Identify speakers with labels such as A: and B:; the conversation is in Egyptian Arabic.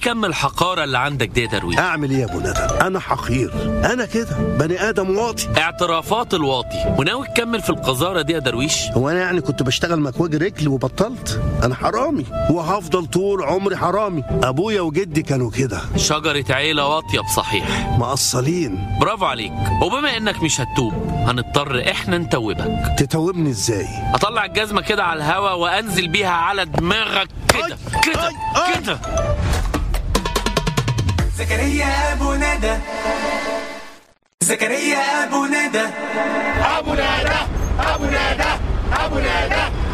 A: كم الحقارة اللي عندك دي يا درويش
B: اعمل ايه يا ابو ندى انا حقير انا كده بني ادم واطي
A: اعترافات الواطي وناوي تكمل في القذارة دي يا درويش
B: هو انا يعني كنت بشتغل مكواج رجل وبطلت انا حرامي وهفضل طول عمري حرامي ابويا وجدي كانوا كده
A: شجرة عيلة واطية بصحيح
B: مقصلين
A: برافو عليك وبما انك مش هتتوب هنضطر احنا نتوبك
B: تتوبني ازاي
A: اطلع الجزمة كده على الهوا وانزل بيها على دماغك كده
B: أي،
A: كده
B: أي، أي.
A: كده
C: زكريا ابو ندى زكريا ابو ندى
D: ابو نادى ابو نادى ابو نادى